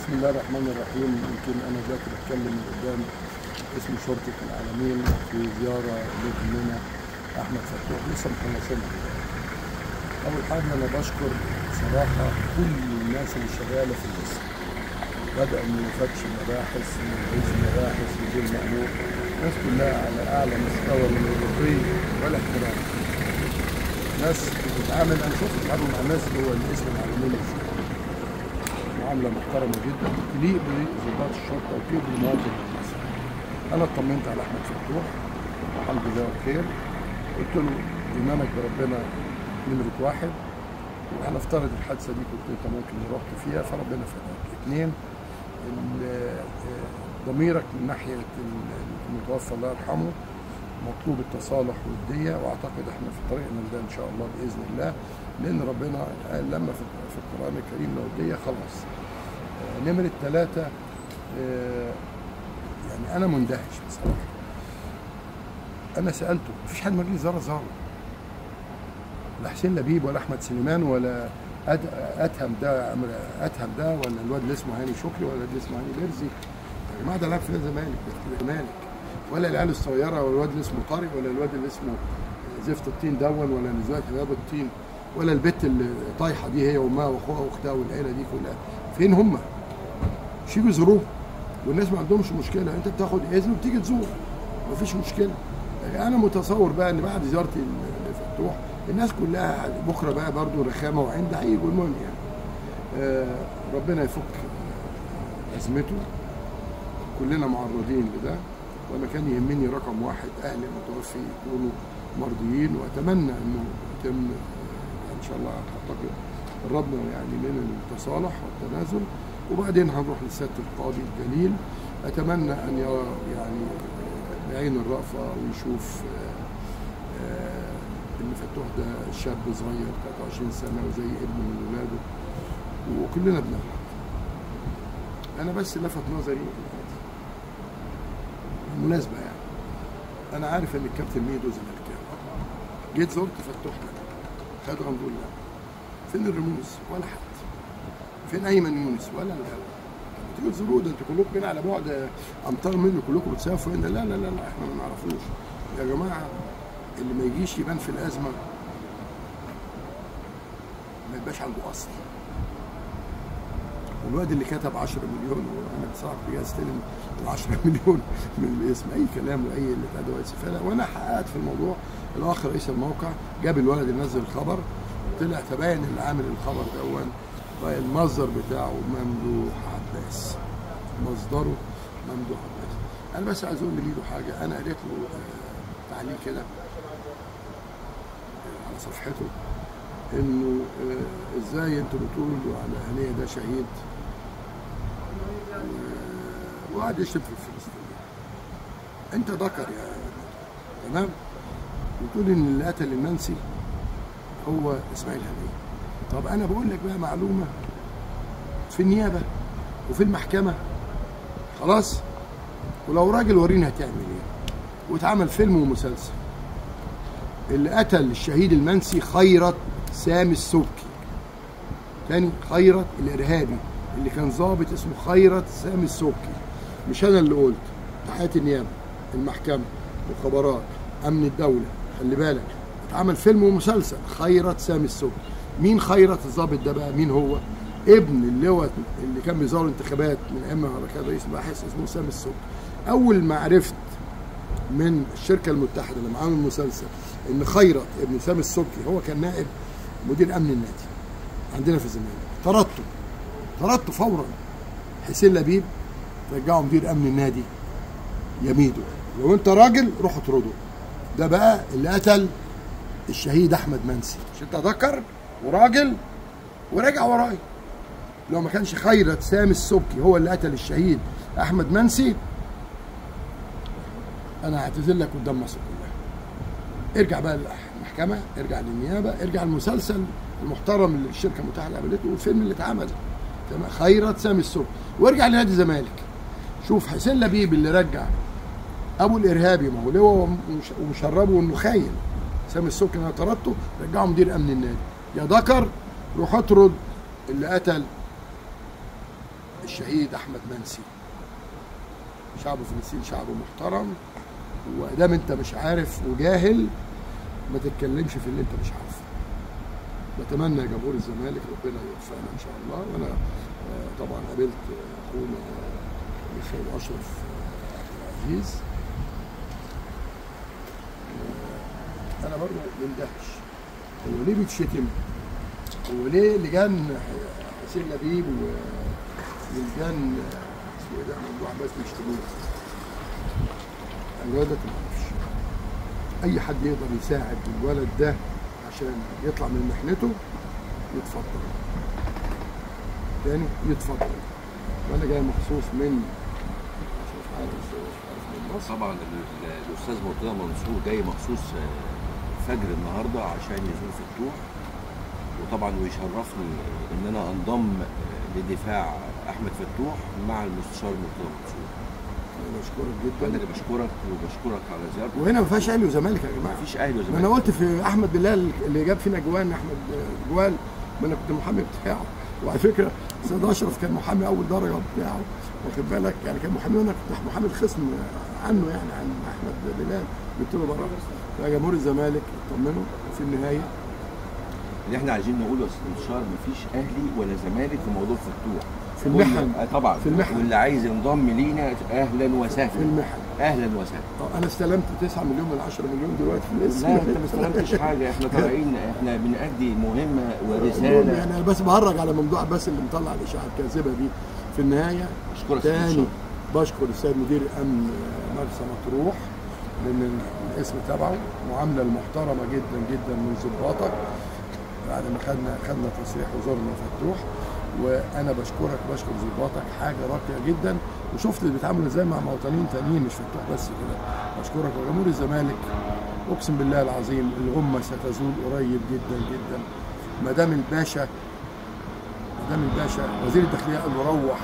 بسم الله الرحمن الرحيم يمكن انا دلوقتي بتكلم من قدام اسم شرطه العالمين في زياره لابننا احمد فتوح لسه مخلصينها اول حاجه انا بشكر صراحه كل الناس اللي شغاله في الاسم بدأ من مفتش المباحث من رئيس المباحث مدير المأمور الناس كلها على أعلى مستوى من الرقي والاحترام ناس بتتعامل أنا شفت بتتعامل مع الناس جوه الاسم العالمين ازاي معاملة محترمة جدا تليق بضباط الشرطة وتليق بالمواطن المصري أنا اطمنت على أحمد فتوح الحمد لله بخير قلت له إيمانك بربنا نمرة واحد وهنفترض الحادثة دي كنت أنت ممكن رحت فيها فربنا فداك اثنين ال- ضميرك من ناحية المتوفى الله يرحمه مطلوب التصالح والدية واعتقد احنا في طريقنا لده ان شاء الله باذن الله لان ربنا قال لما في في القران الكريم لو الدية خلاص آه، نمرة ثلاثة آه، يعني انا مندهش بصراحة انا سالته مفيش حد مجلس زاره زاره لا حسين لبيب ولا احمد سليمان ولا أد- اتهم ده أمر- اتهم ده ولا الواد اللي اسمه هاني شكري ولا الواد اللي اسمه هاني بيرزي يا جماعه ده لعب في نادي الزمالك ده الزمالك ولا العيال الصغيره ولا الواد اللي اسمه طارق ولا الواد اللي اسمه زفت الطين دون ولا نزوات هباب الطين ولا البت اللي طايحه دي هي وامها واخوها واختها والعيله دي كلها فين هم؟ شيلوا يزوروه والناس ما عندهمش مشكله انت بتاخد اذن وبتيجي تزور مفيش مشكله انا متصور بقى ان بعد زيارتي لفتوح الناس كلها بكره بقى برضو رخامه وعند هيجوا المهم يعني آه ربنا يفك ازمته كلنا معرضين لده وانا كان يهمني رقم واحد اهل المتوفي يكونوا مرضيين واتمنى انه يتم آه، ان شاء الله اعتقد قربنا يعني من التصالح والتنازل وبعدين هنروح لسياده القاضي الجليل اتمنى ان يرى يعني آه، بعين الرأفة ويشوف آه، آه، ان فتوح ده شاب صغير 23 سنه وزي ابن من ولاده وكلنا بنغلط انا بس لفت نظري بالمناسبه يعني انا عارف ان الكابتن ميدو زملكاوي جيت زرت فتوح كده خد غندور لا فين الرموز ولا حد فين ايمن يونس ولا الهوا تيجوا تزوروه ده انتوا كلكم هنا على بعد امتار منه كلكم بتسافروا هنا لا لا لا لا احنا ما نعرفوش يا جماعه اللي ما يجيش يبان في الازمه ما يبقاش عنده اصل والواد اللي كتب 10 مليون وانا بصراحه بجي استلم ال 10 مليون من الاسم اي كلام واي اللي ادوات استفاده وانا حققت في الموضوع الاخ رئيس الموقع جاب الولد اللي نزل الخبر طلع تبين اللي عامل الخبر دون بقى المصدر بتاعه ممدوح عباس مصدره ممدوح عباس انا بس عايز اقول لميدو حاجه انا قريت له آه، تعليق كده على صفحته انه آه، ازاي انتوا بتقولوا على هنيه ده شهيد و- وقعد يشتم في الفلسطينيين انت ذكر يا تمام وتقول ان اللي قتل المنسي هو اسماعيل هنيه طب انا بقول لك بقى معلومه في النيابه وفي المحكمه خلاص ولو راجل ورينا هتعمل ايه واتعمل فيلم ومسلسل اللي قتل الشهيد المنسي خيرت سامي السبكي تاني خيرت الارهابي اللي كان ضابط اسمه خيرت سامي السبكي مش انا اللي قلت تحية النيابه المحكمه مخابرات امن الدوله خلي بالك اتعمل فيلم ومسلسل خيرت سامي السبكي مين خيرت الضابط ده بقى مين هو ابن اللواء اللي كان بيزور انتخابات من ايام ما كان رئيس مباحث اسمه سامي السبكي اول ما عرفت من الشركه المتحده اللي معاهم المسلسل ان خيرت ابن سامي السبكي هو كان نائب مدير امن النادي عندنا في الزمالك طردته طردته فورا حسين لبيب رجعه مدير امن النادي يميده لو انت راجل روح اطرده ده بقى اللي قتل الشهيد احمد منسي مش انت ذكر وراجل ورجع وراي لو ما كانش خيرت سامي السبكي هو اللي قتل الشهيد احمد منسي انا هعتذر لك قدام مصر كلها ارجع بقى للمحكمه ارجع للنيابه ارجع المسلسل المحترم اللي الشركه المتحده عملته والفيلم اللي اتعمل تمام خيرت سامي السبكي وارجع لنادي الزمالك شوف حسين لبيب اللي رجع ابو الارهابي ما هو لواء ومش- ومشربه انه خاين سامي السبكي انا طردته رجعه مدير امن النادي يا ذكر روح اطرد اللي قتل الشهيد احمد منسي شعب فلسطين شعب محترم ودام انت مش عارف وجاهل ما تتكلمش في اللي انت مش عارفه بتمنى يا جمهور الزمالك ربنا يوفقنا ان شاء الله وانا آه، طبعا قابلت آه، اخونا آه، السيد اشرف آه، عبد العزيز آه، انا برضه مندهش هو ليه بيتشتم؟ هو ليه لجان حسين لبيب و- ولجان آه، اسمه ايه ده ممدوح بس بيشتموه الولد ده ما اعرفش اي حد يقدر يساعد الولد ده عشان يطلع من محنته يتفضل تاني يتفضل وانا جاي مخصوص من عشان مش عارف مش عارف من مصر طبعا ال- ال- الاستاذ مرتضى منصور جاي مخصوص آه، فجر النهارده عشان يزور فتوح وطبعا ويشرفني ان انا انضم آه، لدفاع احمد فتوح مع المستشار مرتضى منصور انا بشكرك انا جدا اللي بشكرك وبشكرك على زيارتك وهنا ما فيهاش اهلي وزمالك يا جماعه مفيش اهلي ما وزمالك انا قلت في احمد بلال اللي جاب فينا جوان احمد جوال ما انا كنت محامي بتاعه وعلى فكره سيد اشرف كان محامي اول درجه بتاعه واخد بالك يعني كان محامي وانا كنت محامي الخصم عنه يعني عن احمد بلال قلت له بره يا جمهور الزمالك اطمنوا وفي النهايه اللي احنا عايزين نقوله يا استاذ انتشار مفيش اهلي ولا زمالك في موضوع فتوح في المحن. كل- آه طبعا في المحن. واللي عايز ينضم لينا اهلا في وسهلا المحن اهلا وسهلا طب انا استلمت 9 مليون من 10 مليون دلوقتي في الاسم لا انت ما استلمتش حاجه احنا طالعين احنا بنأدي مهمه ورساله يعني انا بس بهرج على ممدوح بس اللي مطلع الاشاعه الكاذبه دي في النهايه اشكرك يا تاني استاذ بشكر السيد مدير امن مرسى مطروح لان الاسم تبعه معامله المحترمه جدا جدا من ضباطك بعد ما خدنا خدنا تصريح وزارنا فتوح وانا بشكرك بشكر ضباطك حاجه راقيه جدا وشفت بيتعاملوا ازاي مع مواطنين تانيين مش فتوح بس كده بشكرك وجمهور الزمالك اقسم بالله العظيم الغمه ستزول قريب جدا جدا مدام الباشا مدام الباشا وزير الداخليه قال له روح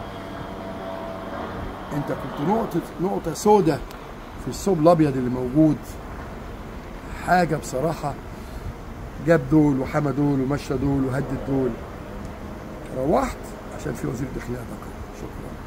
انت كنت نقطه نقطه سوداء في الثوب الابيض اللي موجود حاجه بصراحه جاب دول وحمى دول ومشى دول وهدد دول روحت عشان في وزير داخليه ذكر شكرا